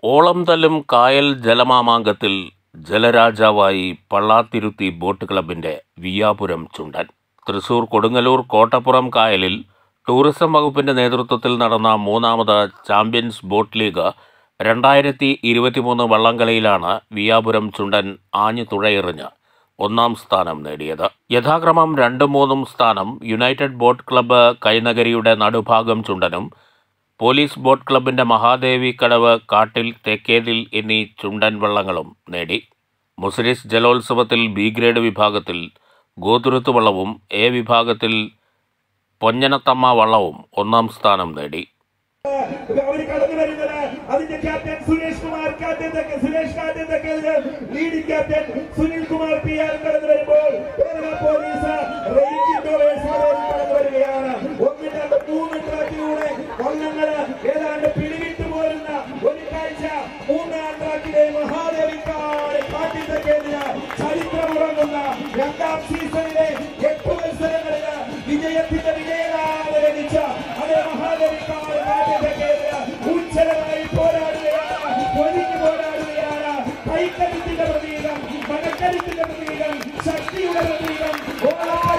ഓളം തല്ലും കായൽ ജലമാമാങ്കത്തിൽ ജലരാജാവായി പള്ളാത്തിരുത്തി ബോട്ട് ക്ലബിന്റെ വിയ്യാപുരം ചുണ്ടൻ തൃശൂർ കൊടുങ്ങല്ലൂർ കോട്ടപ്പുറം കായലിൽ ടൂറിസം വകുപ്പിന്റെ നേതൃത്വത്തിൽ നടന്ന മൂന്നാമത് ചാമ്പ്യൻസ് ബോട്ട് ലീഗ് രണ്ടായിരത്തി ഇരുപത്തിമൂന്ന് വള്ളംകളിയിലാണ് വിയ്യാപുരം ചുണ്ടൻ ആഞ്ഞു തുഴയെറിഞ്ഞ് ഒന്നാം സ്ഥാനം നേടിയത് യഥാക്രമം രണ്ടും മൂന്നും സ്ഥാനം യുണൈറ്റഡ് ബോട്ട് ക്ലബ്ബ് കൈനഗരിയുടെ നടുഭാഗം ചുണ്ടനും പോലീസ് ബോട്ട് ക്ലബിന്റെ മഹാദേവി കടവ് കാട്ടിൽ തെക്കേതിൽ എന്നീ ചുണ്ടൻ വള്ളങ്ങളും നേടി മുസിരിസ് ജലോത്സവത്തിൽ ബി ഗ്രേഡ് വിഭാഗത്തിൽ ഗോതുരുത്ത് വള്ളവും എ വിഭാഗത്തിൽ പൊഞ്ഞനത്തമ്മ വള്ളവും ഒന്നാം സ്ഥാനം നേടി അവര് കടന്നു വരുന്നത് അതിന്റെ ക്യാപ്റ്റൻ സുരേഷ് കുമാർ ക്യാപ്റ്റൻ തെക്ക് സുരേഷ് ക്യാപ്റ്റൻ തെക്ക് leading captain Sunil Kumar P R കടന്നു വരുമ്പോൾ കേരള പോലീസ് റേഞ്ച് ഇന്നോവേഴ്സിനോട് കടന്നു വരികയാണ് ഒന്ന് രണ്ട് മൂന്ന് ട്രാക്കിലൂടെ വള്ളങ്ങള് ഏതാണ്ട് പിടിവിട്ടു പോരുന്ന ഒരു കാഴ്ച മൂന്നാം ട്രാക്കിലെ മഹാദേവിക്കാട് കാട്ടിൽ തെക്കേതിന് ചരിത്രമുറങ്ങുന്ന രണ്ടാം സീസണിലെ എട്ട് മത്സരങ്ങളില് വിജയത്തിന്റെ വിജയനാമം ലഭിച്ച അതേ മഹാദേവിക്കാട് കാട്ടിൽ തെക്കേതിന് ഉജ്ജ്വലമായി പോരാടുകയാണ് പൊരിഞ്ഞു പോരാടുകയാണ് കൈക്കരുത്തിന്റെ പ്രതീകം മകക്കരുത്തിന്റെ പ്രതീകം ശക്തിയുടെ പ്രതീകം ഓളാല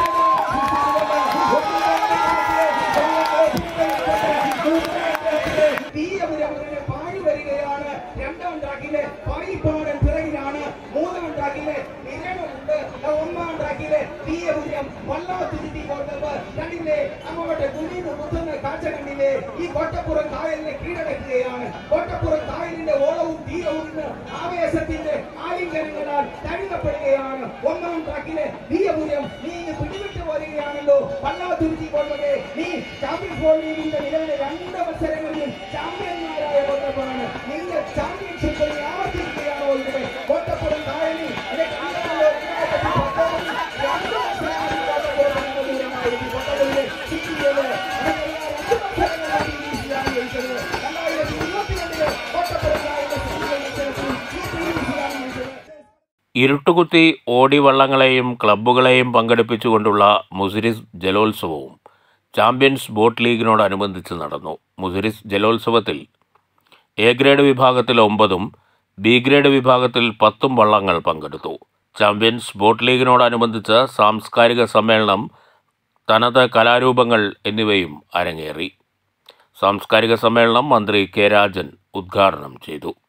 തീയപുരം പാടി വരികയാണ് രണ്ടാം ട്രാക്കിലെ പായിപ്പാടൻ പിറകിലാണ് മൂന്നാം ട്രാക്കിലെ നിരകളുണ്ട് ഒന്നാം ട്രാക്കിലെ തീയപുരം വല്ലാത്തിരുത്തി കൊണ്ടത് കണ്ടില്ലേ അങ്ങോട്ട് കുഞ്ഞിന് കുത്തുന്ന കാഴ്ച കണ്ടില്ലേ ഈ കോട്ടപ്പുറം കായലിനെ കീഴടക്കുകയാണ് കോട്ടപ്പുറം കായലിന്റെ ഓളവും തീരവും ഇന്ന് ആവേശത്തിന്റെ ആലിംഗനങ്ങളാൽ തഴുകപ്പെടുകയാണ് ഒന്നാം ട്രാക്കിലെ തീയപുരം നീ ഇങ്ങ് പിടിവിട്ട് പോരുകയാണല്ലോ വല്ലാത്തുരുത്തി കൊണ്ടത് നീ ചാമ്പ്യൻസ് ബോൾ ലീഗിന്റെ നിലവിലെ രണ്ട് മത്സരങ്ങളിലും ചാമ്പ്യന്മാരായ കൊണ്ടപ്പോഴാണ് നിന്റെ ചാമ്പ്യൻഷിപ്പ് നീ ആവർത്തിക്കുകയാണോ ഇവിടെ കോട്ടപ്പുറം കായലിൽ ഇതൊക്കെ അറിയാമല്ലോ, രണ്ടായിരത്തി പത്തൊമ്പതിൽ രണ്ട് മത്സരങ്ങളിൽ കോട്ടപ്പുറം ഗംഭീരമായിരുന്നു. കൊട്ടപ്പുറയിലെ സിറ്റിയിലെ ഇതൊക്കെല്ലാം രണ്ട് മത്സരങ്ങളിലാണ് ഈ ടീമിലാണ് ജയിച്ചത്. രണ്ടായിരത്തി ഇരുപത്തിരണ്ടിലെ കോട്ടപ്പുറം കായലിലെ സിറ്റിയിലെ മത്സരത്തിൽ ഈ ടീമിലാണ് ജയിച്ചത്. ഇരുട്ടുകുത്തി ഓടിവള്ളങ്ങളെയും ക്ലബ്ബുകളെയും പങ്കെടുപ്പിച്ചുകൊണ്ടുള്ള മുസിരിസ് ജലോത്സവവും ചാമ്പ്യൻസ് ബോട്ട് ലീഗിനോടനുബന്ധിച്ച് നടന്നു മുസിരിസ് ജലോത്സവത്തിൽ എ ഗ്രേഡ് വിഭാഗത്തിൽ ഒമ്പതും ബി ഗ്രേഡ് വിഭാഗത്തിൽ പത്തും വള്ളങ്ങൾ പങ്കെടുത്തു ചാമ്പ്യൻസ് ബോട്ട് ലീഗിനോടനുബന്ധിച്ച് സാംസ്കാരിക സമ്മേളനം തനത് കലാരൂപങ്ങൾ എന്നിവയും അരങ്ങേറി സാംസ്കാരിക സമ്മേളനം മന്ത്രി കെ രാജൻ ഉദ്ഘാടനം ചെയ്തു